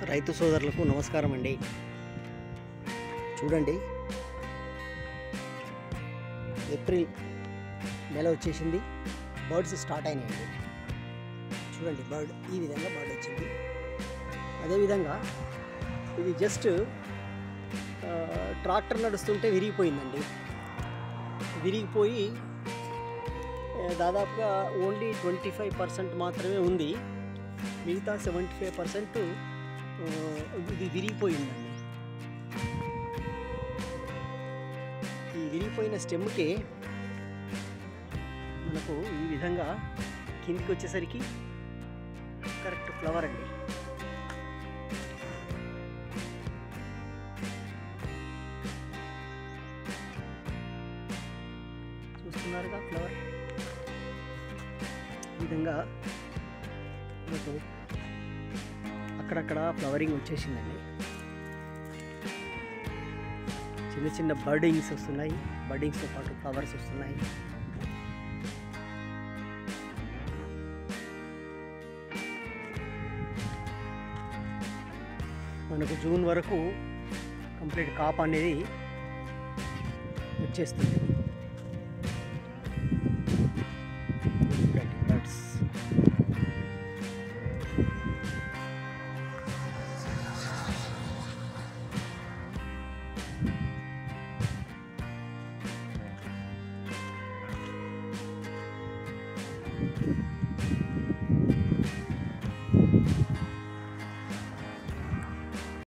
రైతు సోదరులకు నమస్కారం అండి చూడండి ఏప్రిల్ నెల వచ్చేసింది బర్డ్స్ స్టార్ట్ అయినాయండి చూడండి బర్డ్ ఈ విధంగా బర్డ్ వచ్చింది అదేవిధంగా ఇది జస్ట్ ట్రాక్టర్ నడుస్తుంటే విరిగిపోయిందండి విరిగిపోయి ఆ, దాదాపుగా ఓన్లీ ట్వంటీ ఫైవ్ పర్సెంట్ మాత్రమే ఉంది మిగతా సెవెంటీ ఫైవ్ పర్సెంట్ ఇది విరిగిపోయిందండి ఈ విరిగిపోయిన స్టెమ్కి మనకు ఈ విధంగా కిందికి వచ్చేసరికి కరెక్ట్ ఫ్లవర్ అండి చూస్తున్నారుగా ఫ్లవర్ ఈ విధంగా మనకు అక్కడక్కడ ఫ్లవరింగ్ వచ్చేసిందండి చిన్న చిన్న బర్డింగ్స్ వస్తున్నాయి బర్డింగ్స్తో పాటు ఫ్లవర్స్ వస్తున్నాయి మనకు జూన్ వరకు కంప్లీట్ కాప్ అనేది వచ్చేస్తుంది చూడండి బర్డ్స్